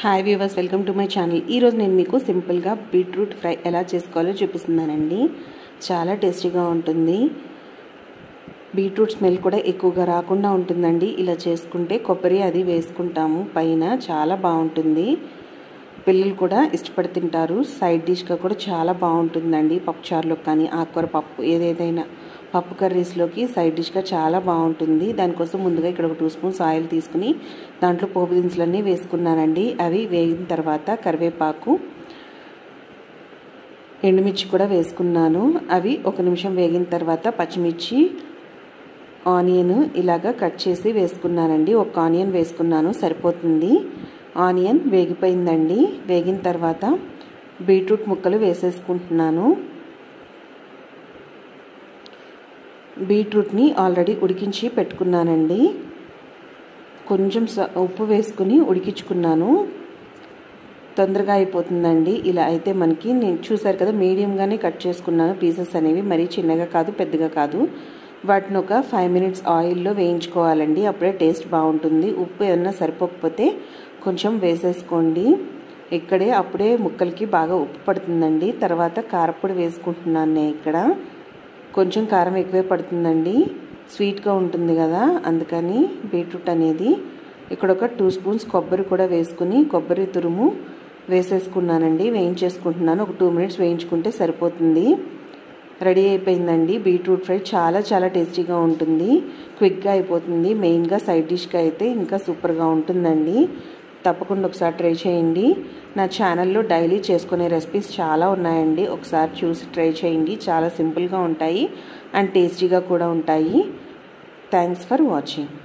hi viewers welcome to my channel ఈరోజు నేను మీకు సింపుల్గా బీట్రూట్ ఫ్రై ఎలా చేసుకోవాలో చూపిస్తున్నానండి చాలా టేస్టీగా ఉంటుంది బీట్రూట్ స్మెల్ కూడా ఎక్కువగా రాకుండా ఉంటుందండి ఇలా చేసుకుంటే కొబ్బరి అది వేసుకుంటాము పైన చాలా బాగుంటుంది పిల్లలు కూడా ఇష్టపడి తింటారు సైడ్ డిష్గా కూడా చాలా బాగుంటుందండి పప్పుచారులో కానీ ఆకుకూర పప్పు ఏదేదైనా పప్పు కర్రీస్లోకి సైడ్ డిష్గా చాలా బాగుంటుంది దానికోసం ముందుగా ఇక్కడ ఒక టూ స్పూన్స్ ఆయిల్ తీసుకుని దాంట్లో పోపు దినుసులన్నీ వేసుకున్నానండి అవి వేగిన తర్వాత కరివేపాకు ఎండుమిర్చి కూడా వేసుకున్నాను అవి ఒక నిమిషం వేగిన తర్వాత పచ్చిమిర్చి ఆనియన్ ఇలాగా కట్ చేసి వేసుకున్నానండి ఒక ఆనియన్ వేసుకున్నాను సరిపోతుంది ఆనియన్ వేగిపోయిందండి వేగిన తర్వాత బీట్రూట్ ముక్కలు వేసేసుకుంటున్నాను బీట్రూట్ని ఆల్రెడీ ఉడికించి పెట్టుకున్నానండి కొంచెం ఉప్పు వేసుకుని ఉడికించుకున్నాను తొందరగా అయిపోతుందండి ఇలా అయితే మనకి నేను చూసారు కదా మీడియంగానే కట్ చేసుకున్నాను పీసెస్ అనేవి మరీ చిన్నగా కాదు పెద్దగా కాదు వాటిని ఒక ఫైవ్ మినిట్స్ ఆయిల్లో వేయించుకోవాలండి అప్పుడే టేస్ట్ బాగుంటుంది ఉప్పు ఏమన్నా సరిపోకపోతే కొంచెం వేసేసుకోండి ఇక్కడే అప్పుడే ముక్కలకి బాగా ఉప్పు పడుతుందండి తర్వాత కారపొడి వేసుకుంటున్నాను నేను ఇక్కడ కొంచెం కారం ఎక్కువే పడుతుందండి స్వీట్గా ఉంటుంది కదా అందుకని బీట్రూట్ అనేది ఇక్కడ ఒక టూ స్పూన్స్ కొబ్బరి కూడా వేసుకుని కొబ్బరి తురుము వేసేసుకున్నానండి వేయించేసుకుంటున్నాను ఒక టూ మినిట్స్ వేయించుకుంటే సరిపోతుంది రెడీ అయిపోయిందండి బీట్రూట్ ఫ్రై చాలా చాలా టేస్టీగా ఉంటుంది క్విక్గా అయిపోతుంది మెయిన్గా సైడ్ డిష్గా అయితే ఇంకా సూపర్గా ఉంటుందండి తప్పకుండా ఒకసారి ట్రై చేయండి నా ఛానల్లో డైలీ చేసుకునే రెసిపీస్ చాలా ఉన్నాయండి ఒకసారి చూసి ట్రై చేయండి చాలా సింపుల్గా ఉంటాయి అండ్ టేస్టీగా కూడా ఉంటాయి థ్యాంక్స్ ఫర్ వాచింగ్